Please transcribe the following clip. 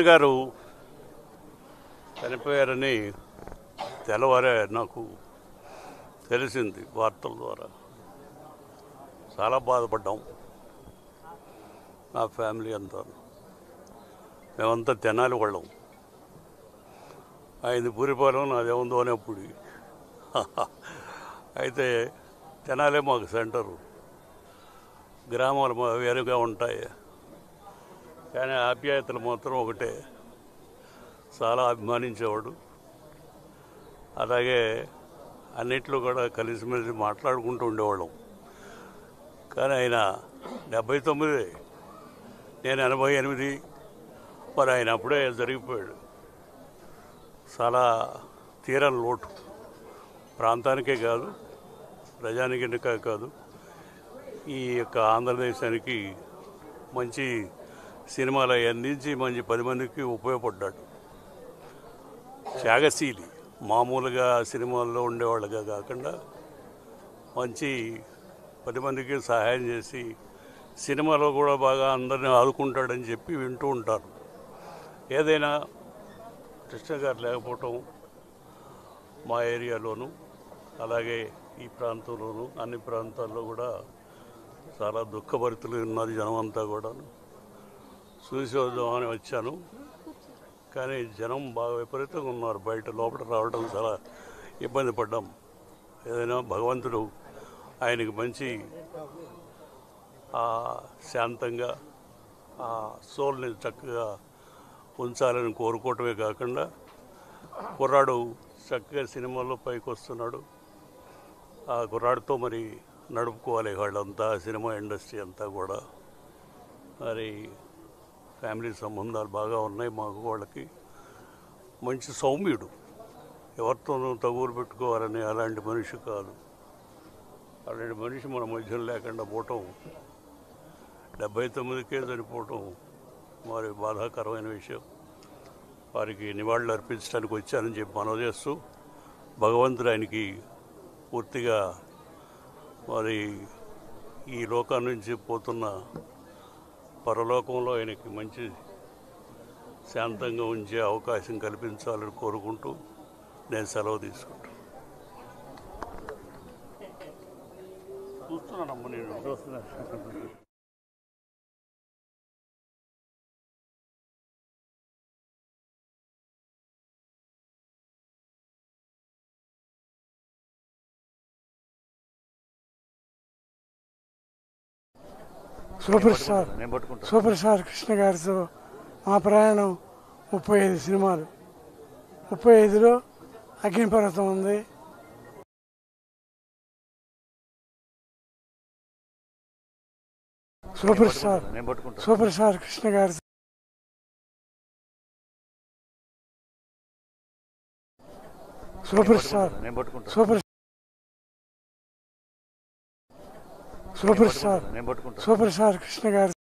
గారు చనిపోయారని తెల్లవారే నాకు తెలిసింది వార్తల ద్వారా చాలా బాధపడ్డాం నా ఫ్యామిలీ అంతా మేమంతా తెనాలి వాళ్ళం ఆయనది పూరిపాలెం నాదేముందో అనేప్పుడు అయితే తెనాలే మాకు సెంటరు గ్రామాలు మా వేరుగా ఉంటాయి కానీ ఆప్యాయతలు మాత్రం ఒకటే చాలా అభిమానించేవాడు అలాగే అన్నిట్లో కూడా కలిసిమెలిసి మాట్లాడుకుంటూ ఉండేవాళ్ళం కానీ ఆయన డెబ్బై తొమ్మిది నేను ఎనభై ఎనిమిది మరి ఆయన అప్పుడే జరిగిపోయాడు చాలా తీరని లోటు ప్రాంతానికే కాదు ప్రజానికే కాదు ఈ యొక్క ఆంధ్రదేశానికి మంచి సినిమాలు అవి అందించి మంచి పది మందికి ఉపయోగపడ్డాడు త్యాగశీలి మామూలుగా సినిమాల్లో ఉండేవాళ్ళుగా కాకుండా మంచి పది మందికి సహాయం చేసి సినిమాలో కూడా బాగా అందరిని ఆదుకుంటాడని చెప్పి వింటూ ఉంటారు ఏదైనా కృష్ణ గారు లేకపోవటం మా ఏరియాలోను అలాగే ఈ ప్రాంతంలోను అన్ని ప్రాంతాల్లో కూడా చాలా దుఃఖభరితులు ఉన్నారు జనం అంతా కూడా చూసి వద్దామని వచ్చాను కానీ జనం బాగా విపరీతంగా ఉన్నారు బయట లోపల రావడం చాలా ఇబ్బంది పడ్డాం ఏదైనా భగవంతుడు ఆయనకి మంచి ఆ శాంతంగా ఆ సోల్ని చక్కగా ఉంచాలని కోరుకోవటమే కాకుండా కుర్రాడు చక్కగా సినిమాల్లో పైకి వస్తున్నాడు ఆ కుర్రాడితో మరి నడుపుకోవాలి వాళ్ళంతా సినిమా ఇండస్ట్రీ అంతా కూడా మరి ఫ్యామిలీ సంబంధాలు బాగా ఉన్నాయి మాకు వాళ్ళకి మంచి సౌమ్యుడు ఎవరితోనూ తగులు పెట్టుకోవాలని అలాంటి మనిషి కాదు అలాంటి మనిషి మన మధ్యలో లేకుండా పోవటం డెబ్బై తొమ్మిదికే చనిపోవటం మరి బాధాకరమైన విషయం వారికి నివాళులు అర్పించడానికి వచ్చానని చెప్పి మనవి చేస్తూ భగవంతుడు ఆయనకి పూర్తిగా మరి ఈ లోకం నుంచి పోతున్న పరలోకంలో ఆయనకి మంచి శాంతంగా ఉంచే అవకాశం కల్పించాలని కోరుకుంటూ నేను సెలవు తీసుకుంటాను చూస్తున్నానమ్మ నేను చూస్తున్నాను సూపర్ స్టార్ నేను పట్టుకుంటాను సూపర్ స్టార్ కృష్ణ గారితో మా ప్రయాణం ముప్పై ఐదు సినిమాలు ముప్పై ఐదులో అగ్నిపర్వతం ఉంది సూపర్ స్టార్ నేను పట్టుకుంటాను సూపర్ స్టార్ కృష్ణ గారి సూపర్ స్టార్ నేను పట్టుకుంటాను సూపర్ సూపర్ స్టార్ నేను పట్టుకుంటాను సూపర్ స్టార్ కృష్ణ గారి